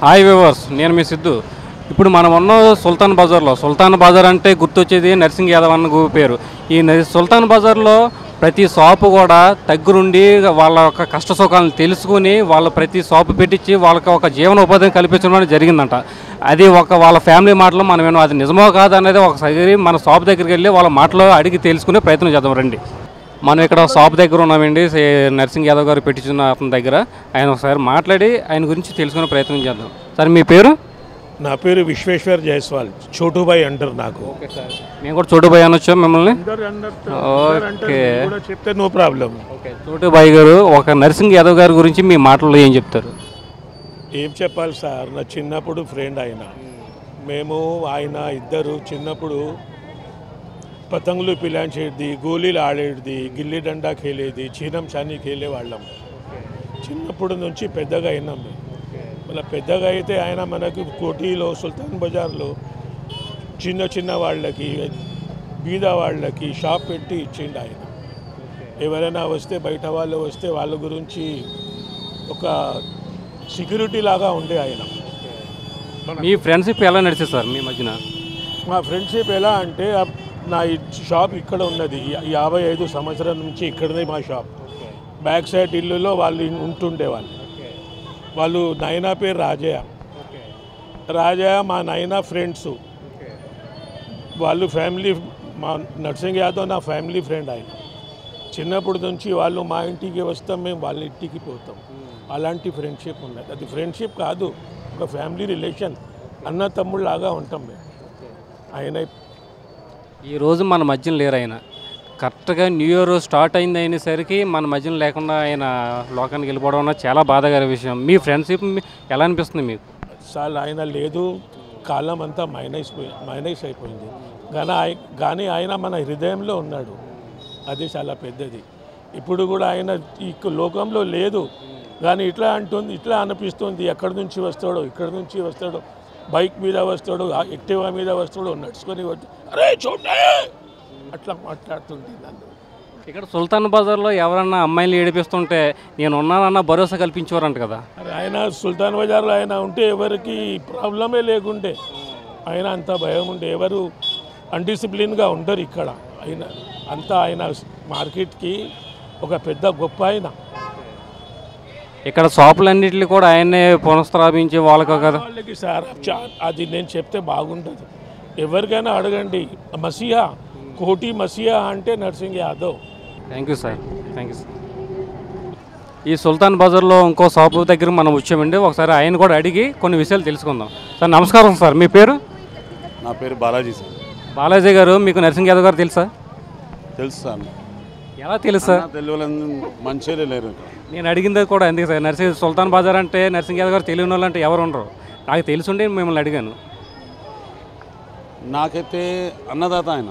Hi viewers నేను మీ సిద్ధు ఇప్పుడు మనం ఉన్న సుల్తాన్ బజార్లో సుల్తాన్ బజార్ అంటే గుర్తొచ్చేది నర్సింగ్ యాదవ్ అన్న గు- పేరు ఈ నర్- సుల్తాన్ బజార్లో ప్రతి షాపు కూడా దగ్గరుండి వాళ్ళ యొక్క కష్ట సుఖాలను తెలుసుకుని వాళ్ళ ప్రతి షాపు పెట్టించి వాళ్ళకి ఒక జీవన ఉపాధిని కల్పించడం అనేది జరిగిందంట అది ఒక వాళ్ళ ఫ్యామిలీ మాటలో మనం ఏమో అది నిజమో కాదు అనేది ఒకసారి మన షాప్ దగ్గరికి వెళ్ళి వాళ్ళ మాటలో అడిగి తెలుసుకునే ప్రయత్నం చేద్దాం రండి మనం ఇక్కడ షాప్ దగ్గర ఉన్నామండి సే- నర్సింగ్ యాదవ్ గారు పెట్టించిన అతని దగ్గర ఆయన ఒకసారి మాట్లాడి ఆయన గురించి తెలుసుకునే ప్రయత్నం చేద్దాం సార్ మీ పేరు నా పేరు విశ్వేశ్వర్ జైస్వాల్ చోటుబాయ్ అంటారు నాకు ఓకే సార్ మేము కూడా చోటుబాయ్ అనొచ్చు మిమ్మల్ని ఓకే కూడా చెప్తే నో ప్రాబ్లం ఓకే చోటుబాయ్ గారు ఒక నర్సింగ్ యాదవ్ గారి గురించి మీ మాటల్లో ఏం చెప్తారు ఏం చెప్పాలి సార్ నా చిన్నప్పుడు ఫ్రెండ్ ఆయన మేము ఆయన ఇద్దరు చిన్నప్పుడు పతంగులు పిలాంచేది గోళీలు ఆడేది గిల్లి డండా ఖేలేది చీనం చాని ఖేలే వాళ్ళం చిన్నప్పుడు నుంచి పెద్దగా అయినాం మేము మళ్ళీ పెద్దగా అయితే ఆయన మనకు కోటిలో సుల్తాన్ బజార్లో చిన్న చిన్న వాళ్ళకి బీద వాళ్ళకి షాప్ పెట్టి ఇచ్చిండు ఆయన ఎవరైనా వస్తే బయట వాళ్ళు వస్తే వాళ్ళ గురించి ఒక సెక్యూరిటీ లాగా ఉండే ఆయన మీ ఫ్రెండ్షిప్ ఎలా నడిచేది సార్ మీ మధ్యన మా ఫ్రెండ్షిప్ ఎలా అంటే అప్- నా ఈ షాప్ ఇక్కడ ఉన్నది యా- యాభై ఐదు సంవత్సరాల నుంచి ఇక్కడనే మా షాప్ బ్యాక్ సైడ్ ఇల్లులో వాళ్ళు ఇన్- ఉంటుండే వాళ్ళు వాళ్ళు నైనా పేరు రాజయ్య రాజయ్య మా నైనా ఫ్రెండ్స్ వాళ్ళు ఫ్యామిలీ మా నర్సింగ్ యాదవ్ నా ఫ్యామిలీ ఫ్రెండ్ ఆయన చిన్నప్పటి నుంచి వాళ్ళు మా ఇంటికి వస్తాం మేము వాళ్ళ ఇంటికి పోతాం అలాంటి ఫ్రెండ్షిప్ ఉన్నది అది ఫ్రెండ్షిప్ కాదు ఒక ఫ్యామిలీ రిలేషన్ అన్న తమ్ముడు లాగా ఉంటాం మేము ఆయన ఈ రోజు మన మధ్యన లేరు ఆయన కరెక్ట్గా న్యూ ఇయర్ స్టార్ట్ అయింది అయినసరికి మన మధ్యన లేకుండా ఆయన లోకానికి వెళ్ళిపోవడం అన్నది చాలా బాధాకర విషయం మీ ఫ్రెండ్షిప్ మీ- ఎలా అనిపిస్తుంది మీకు సార్ ఆయన లేదు కాలం అంతా మైనస్ పోయి మైనస్ అయిపోయింది కానీ ఆయ- కానీ ఆయన మన హృదయంలో ఉన్నాడు అది చాలా పెద్దది ఇప్పుడు కూడా ఆయన ఈ లోకంలో లేదు కానీ ఇట్లా అంటుంది ఇట్లా అనిపిస్తుంది ఎక్కడి నుంచి వస్తాడో ఇక్కడి నుంచి వస్తాడో బైక్ మీద వస్తాడు యాక్టివా మీద వస్తాడు నడుచుకొని వస్తాడు అరే చూడే అట్లా మాట్లాడుతుంది నన్ను ఇక్కడ సుల్తాన్ బజార్లో ఎవరన్నా అమ్మాయిలు ఏడిపిస్తుంటే నేను ఉన్నానన్న భరోసా కల్పించేవారంట కదా అరే ఆయన సుల్తాన్ బజార్లో ఆయన ఉంటే ఎవరికి ప్రాబ్లమే లేకుండే ఆయన అంత భయం ఉండే ఎవరు అన్డిసిప్లిన్గా ఉండరు ఇక్కడ ఆయన అంతా ఆయన మార్కెట్కి ఒక పెద్ద గొప్ప ఆయన ఇక్కడ షాపులన్నింటినీ కూడా ఆయన్నే పునఃస్థాపించి వాళ్ళకు కదా వాళ్ళకి సార్ చా- అది నేను చెప్తే బాగుంటుంది ఎవరికైనా అడగండి మసీహా కోటి మసీహా అంటే Narsing Yadav thank you sir thank you sir ఈ సుల్తాన్ బజార్లో ఇంకో షాపు దగ్గర మనం వచ్చామండి ఒకసారి ఆయన కూడా అడిగి కొన్ని విషయాలు తెలుసుకుందాం సార్ నమస్కారం సార్ మీ పేరు నా పేరు బాలాజీ సార్ బాలాజీ గారు మీకు నరసింగ్ యాదవ్ గారు తెలుసా తెలుసు సార్ ఎలా తెలుసు సార్ నా తెలుగు వాళ్ళు మంచిగా లేరు ఇక్కడ నేను అడిగింది కూడా అందుకే సార్ నర్సింగ్ సుల్తాన్ బజార్ అంటే నరసింగ్ యాదవ్ గారు తెలియని వాళ్ళు అంటే ఎవరు ఉండరు నాకు తెలుసుంటే మిమ్మల్ని అడిగాను నాకైతే అన్నదాత ఆయన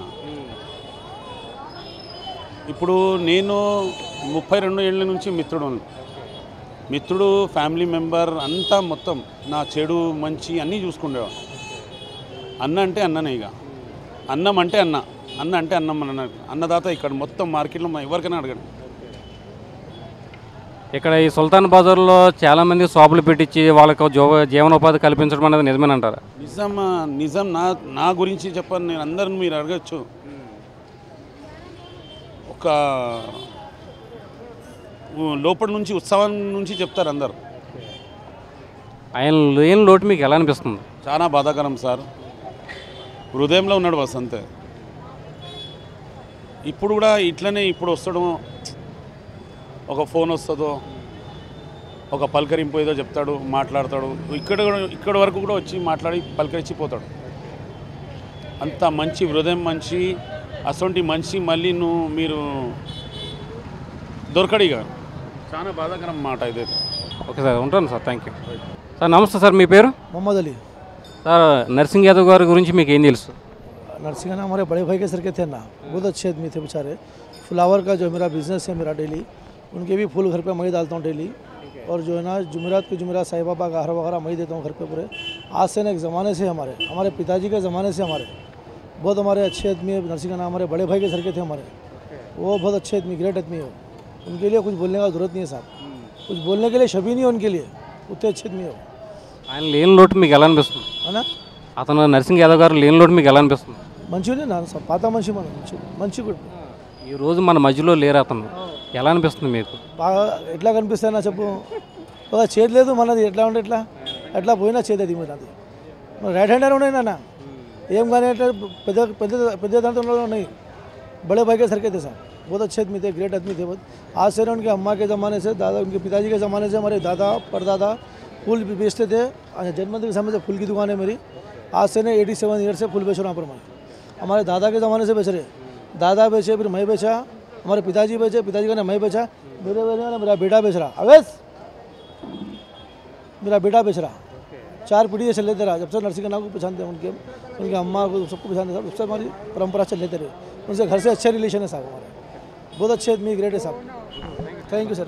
ఇప్పుడు నేను ముప్పై రెండు ఏళ్ళ నుంచి మిత్రుడు మిత్రుడు ఫ్యామిలీ మెంబర్ అంతా మొత్తం నా చెడు మంచి అన్నీ చూసుకునేవాడు అన్న అంటే అన్ననే ఇక అన్నం అంటే అన్న అన్న అంటే అన్నం అన్న అన్నదాత ఇక్కడ మొత్తం మార్కెట్లో మా ఎవరికైనా అడగండి ఇక్కడ ఈ సుల్తాన్ బజార్లో చాలామంది షాపులు పెట్టించి వాళ్ళకు జో జీవనోపాధి కల్పించడం అనేది నిజమేనంటారా నిజం నిజం నా నా గురించి చెప్పను నేను అందరిని మీరు అడగచ్చు ఒక ఉ- లోపటి నుంచి ఉత్సవం నుంచి చెప్తారు అందరు ఆయన లేని లోటు మీకు ఎలా అనిపిస్తుంది చాలా బాధాకరం సార్ హృదయంలో ఉన్నాడు బస్ అంతే ఇప్పుడు కూడా ఇట్లనే ఇప్పుడు వస్తాడు ఒక ఫోన్ వస్తుందో ఒక పలకరింపు ఏదో చెప్తాడు మాట్లాడతాడు ఇక్కడ కూడా- ఇక్కడ వరకు కూడా వచ్చి మాట్లాడి పలకరించి పోతాడు అంత మంచి హృదయం మంచి అసొంటి మంచి మళ్ళీ నువ్వు మీరు దొరకడిగా చాలా బాధాకరం మాట ఇదైతే ఓకే సార్ ఉంటాను సార్ థ్యాంక్ యూ సార్ నమస్తే సార్ మీ పేరు मोहम्मद अली సార్ నర్సింగ్ యాదవ్ గారి గురించి మీకు ఏం తెలుసు नरसिंह ना हमारे बड़े भाई के सर के थे ना बहुत अच्छे आदमी थे बेचारे फ्लावर का जो मेरा बिजनेस है मेरा डेली उनके भी फूल घर पे मैं ही डालता हूँ डेली और जो है ना जुमेरात को जुमेरात साई बाबा का हर वगैरह मैं ही देता हूँ घर पे पूरे आज से ना एक ज़माने से हमारे हमारे पिताजी के ज़माने से हमारे बहुत हमारे अच्छे आदमी है नरसिंह ना हमारे बड़े भाई के सर के थे हमारे वो बहुत अच्छे आदमी ग्रेट आदमी है उनके लिए कुछ बोलने का ज़रूरत नहीं है साहब कुछ बोलने के लिए शबी नहीं है उनके लिए उतने अच्छे आदमी हो ఆయన లేని లోటు మీకు ఎలా అనిపిస్తుంది అవునా అతను నరసింగ్ యాదవ్ గారు లేని లోటు మీకు ఎలా అనిపిస్తుంది మంచిగానే నా సార్ పాత మనిషి మన మంచి మంచి కూడా ఈ రోజు మన మధ్యలో లేరు అతను ఎలా అనిపిస్తుంది మీకు బాగా ఎట్లా కనిపిస్తాయి నా చెప్పు ఒక చేతి లేదు మనది ఎట్లా ఉంటే ఎట్లా ఎట్లా పోయినా చేతి అది మనది మన రైట్ హ్యాండర్ ఉన్నాయి నాన్న ఏం కానీ అంటే పెద్ద పెద్ద పెద్ద దాంట్లో ఉన్నాయి बड़े भाई के सर के थे साहब बहुत अच्छे आदमी थे ग्रेट आदमी थे बहुत आज से ना उनके अम्मा के ज़माने से दादा उनके पिताजी के ज़माने से हमारे दादा परदादा फूल भी बेचते थे अच्छा जन्मदिन के समय से फूल की दुकान है मेरी आज से ना एटी सेवन ईयर से फूल बेच रहा हूँ पर मैं हमारे दादा के ज़माने से बेच रहे दादा बेचे फिर मैं बेचा हमारे पिताजी बेचे पिताजी का ना मैं बेचा मेरे बेचने वाला मेरा बेटा बेच रहा अवेश मेरा बेटा बेच रहा चार पीढ़ी से लेते रहा जब से नरसिंह नाम को पहचानते हैं उनके उनके अम्मा को सबको पहचानते साहब उससे हमारी परंपरा से लेते रहे उनसे घर से अच्छे रिलेशन है साहब हमारे बहुत अच्छे आदमी ग्रेट है साहब thank you sir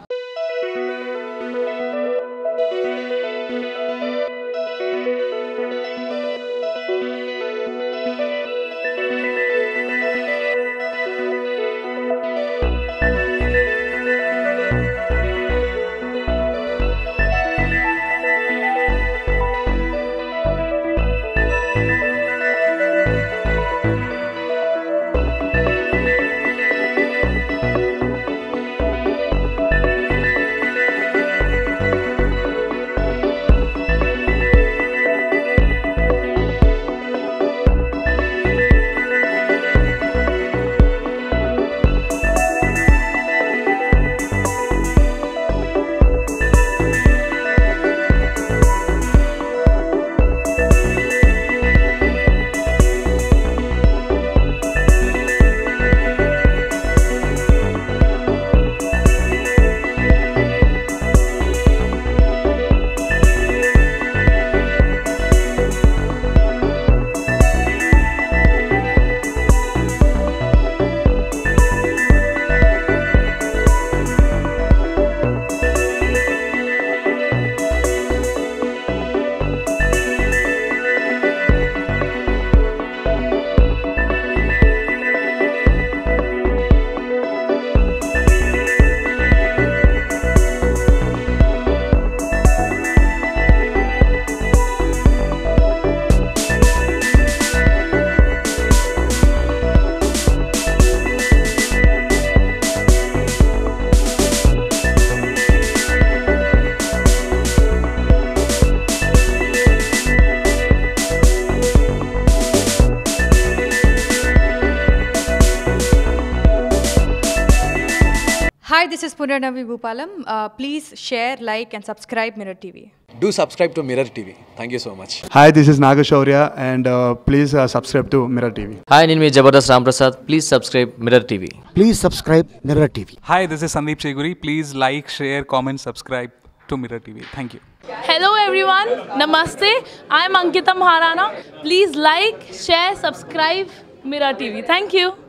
Hi, this is Punarnavi Bhupalam. Uh, please share, like, and subscribe Mirror TV. Do subscribe to Mirror TV. Thank you so much. Hi, this is Nagashaurya, and uh, please uh, subscribe to Mirror TV. Hi నేను మీ Jabardasth Ramprasad please subscribe Mirror TV Please subscribe Mirror TV. Hi, this is Sandeep Cheguri. Please like, share, comment, subscribe to Mirror TV. Thank you. Hello everyone, Namaste. I'm Ankita Maharana. Please like, share, subscribe Mira TV. Thank you.